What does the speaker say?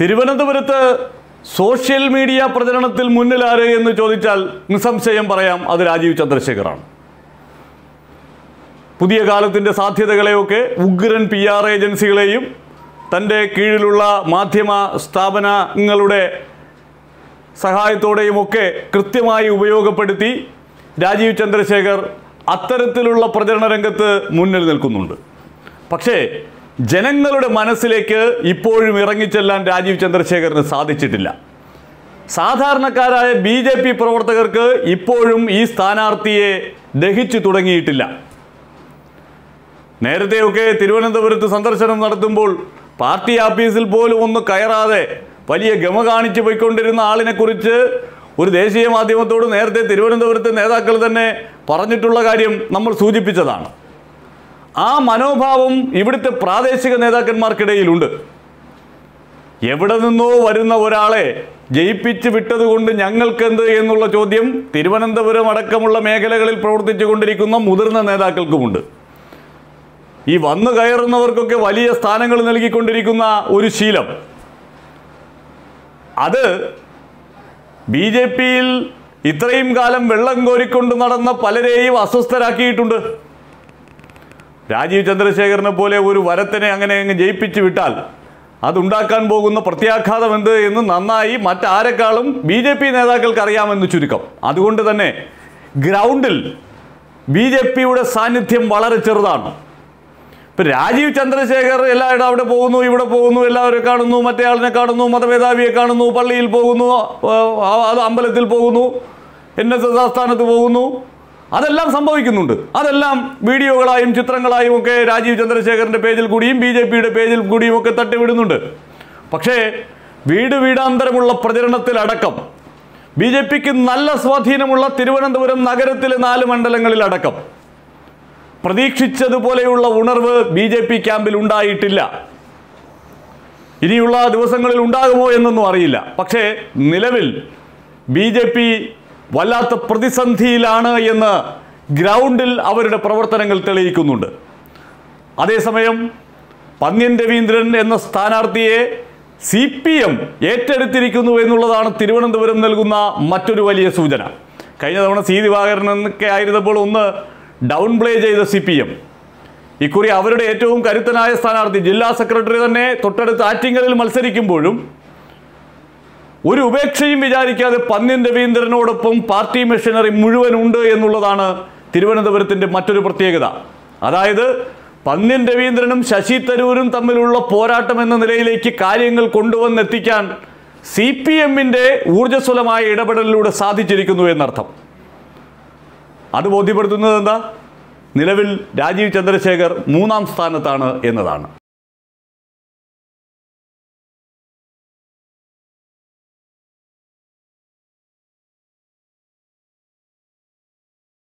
തിരുവനന്തപുരത്ത് social media പ്രചരണത്തിൽ മുന്നിലാര് എന്ന് ചോദിച്ചാൽ നിസ്സംശയം പറയാം അത് രാജീവ് ചന്ദ്രശേഖറാണ് പുതിയ കാലത്തിൻ്റെ സാധ്യതകളെയൊക്കെ ഉഗ്രൻ പി ആർ ഏജൻസികളെയും തൻ്റെ കീഴിലുള്ള മാധ്യമ സ്ഥാപനങ്ങളുടെ സഹായത്തോടെയുമൊക്കെ കൃത്യമായി ഉപയോഗപ്പെടുത്തി രാജീവ് ചന്ദ്രശേഖർ അത്തരത്തിലുള്ള പ്രചരണ രംഗത്ത് മുന്നിൽ നിൽക്കുന്നുണ്ട് പക്ഷേ ജനങ്ങളുടെ മനസ്സിലേക്ക് ഇപ്പോഴും ഇറങ്ങിച്ചെല്ലാൻ രാജീവ് ചന്ദ്രശേഖറിന് സാധിച്ചിട്ടില്ല സാധാരണക്കാരായ ബി ജെ പി പ്രവർത്തകർക്ക് ഇപ്പോഴും ഈ സ്ഥാനാർത്ഥിയെ ദഹിച്ചു തുടങ്ങിയിട്ടില്ല നേരത്തെയൊക്കെ തിരുവനന്തപുരത്ത് സന്ദർശനം നടത്തുമ്പോൾ പാർട്ടി ആഫീസിൽ പോലും ഒന്ന് കയറാതെ വലിയ ഗമ കാണിച്ച് പോയിക്കൊണ്ടിരുന്ന ആളിനെക്കുറിച്ച് ഒരു ദേശീയ മാധ്യമത്തോട് നേരത്തെ തിരുവനന്തപുരത്തെ നേതാക്കൾ തന്നെ പറഞ്ഞിട്ടുള്ള കാര്യം നമ്മൾ സൂചിപ്പിച്ചതാണ് ആ മനോഭാവം ഇവിടുത്തെ പ്രാദേശിക നേതാക്കന്മാർക്കിടയിലുണ്ട് എവിടെ നിന്നോ വരുന്ന ഒരാളെ ജയിപ്പിച്ച് വിട്ടതുകൊണ്ട് ഞങ്ങൾക്കെന്ത് എന്നുള്ള ചോദ്യം തിരുവനന്തപുരം അടക്കമുള്ള മേഖലകളിൽ പ്രവർത്തിച്ചു കൊണ്ടിരിക്കുന്ന മുതിർന്ന നേതാക്കൾക്കുമുണ്ട് ഈ വന്നു കയറുന്നവർക്കൊക്കെ വലിയ സ്ഥാനങ്ങൾ നൽകിക്കൊണ്ടിരിക്കുന്ന ഒരു ശീലം അത് ബി ജെ പിയിൽ ഇത്രയും കാലം വെള്ളം കോരിക്കൊണ്ട് നടന്ന പലരെയും അസ്വസ്ഥരാക്കിയിട്ടുണ്ട് രാജീവ് ചന്ദ്രശേഖരനെ പോലെ ഒരു വരത്തിനെ അങ്ങനെ അങ്ങ് ജയിപ്പിച്ചു വിട്ടാൽ അതുണ്ടാക്കാൻ പോകുന്ന പ്രത്യാഘാതം എന്ത് എന്ന് നന്നായി മറ്റാരെക്കാളും ബി ജെ പി നേതാക്കൾക്ക് അറിയാമെന്ന് ചുരുക്കം അതുകൊണ്ട് തന്നെ ഗ്രൗണ്ടിൽ ബി ജെ പിയുടെ സാന്നിധ്യം വളരെ ചെറുതാണ് ഇപ്പം രാജീവ് ചന്ദ്രശേഖർ എല്ലായിടും അവിടെ പോകുന്നു ഇവിടെ പോകുന്നു എല്ലാവരും കാണുന്നു മറ്റേ ആളിനെ കാണുന്നു മതമേധാവിയെ കാണുന്നു പള്ളിയിൽ പോകുന്നു ആ, അത് അമ്പലത്തിൽ പോകുന്നു എൻ എസ് എസ് ആസ്ഥാനത്ത് പോകുന്നു അതെല്ലാം സംഭവിക്കുന്നുണ്ട് അതെല്ലാം വീഡിയോകളായും ചിത്രങ്ങളായും ഒക്കെ രാജീവ് ചന്ദ്രശേഖറിൻ്റെ പേജിൽ കൂടിയും ബി ജെ പിയുടെ പേജിൽ കൂടിയും ഒക്കെ തട്ടിവിടുന്നുണ്ട് പക്ഷേ വീട് വീടാന്തരമുള്ള പ്രചരണത്തിലടക്കം ബി ജെ പിക്ക് നല്ല സ്വാധീനമുള്ള തിരുവനന്തപുരം നഗരത്തിലെ നാല് മണ്ഡലങ്ങളിലടക്കം പ്രതീക്ഷിച്ചതുപോലെയുള്ള ഉണർവ് ബി ജെ പി ക്യാമ്പിൽ ഉണ്ടായിട്ടില്ല ഇനിയുള്ള ദിവസങ്ങളിൽ ഉണ്ടാകുമോ എന്നൊന്നും അറിയില്ല പക്ഷേ നിലവിൽ ബി ജെ പി വല്ലാത്ത പ്രതിസന്ധിയിലാണ് എന്ന് ഗ്രൗണ്ടിൽ അവരുടെ പ്രവർത്തനങ്ങൾ തെളിയിക്കുന്നുണ്ട് അതേസമയം പന്ന്യൻ രവീന്ദ്രൻ എന്ന സ്ഥാനാർത്ഥിയെ സി പി എം ഏറ്റെടുത്തിരിക്കുന്നു എന്നുള്ളതാണ് തിരുവനന്തപുരം നൽകുന്ന മറ്റൊരു വലിയ സൂചന കഴിഞ്ഞ തവണ സി ദിവാകരൻ എന്നൊക്കെ ആയിരുന്നപ്പോൾ ഒന്ന് ഡൗൺ പ്ലേ ചെയ്ത സി പി എം ഇക്കുറി അവരുടെ ഏറ്റവും കരുത്തനായ സ്ഥാനാർത്ഥി ജില്ലാ സെക്രട്ടറി തന്നെ തൊട്ടടുത്ത് ആറ്റിങ്ങലിൽ മത്സരിക്കുമ്പോഴും ഒരു ഉപേക്ഷയും വിചാരിക്കാതെ പന്ന്യൻ രവീന്ദ്രനോടൊപ്പം പാർട്ടി മെഷീനറി മുഴുവൻ ഉണ്ട് എന്നുള്ളതാണ് തിരുവനന്തപുരത്തിൻ്റെ മറ്റൊരു പ്രത്യേകത അതായത് പന്ന്യൻ രവീന്ദ്രനും ശശി തരൂരും തമ്മിലുള്ള പോരാട്ടം എന്ന നിലയിലേക്ക് കാര്യങ്ങൾ കൊണ്ടുവന്നെത്തിക്കാൻ സി പി എമ്മിൻ്റെ ഊർജ്ജസ്വലമായ ഇടപെടലിലൂടെ സാധിച്ചിരിക്കുന്നു എന്നർത്ഥം അത് ബോധ്യപ്പെടുത്തുന്നത് എന്താ നിലവിൽ രാജീവ് ചന്ദ്രശേഖർ മൂന്നാം സ്ഥാനത്താണ് എന്നതാണ്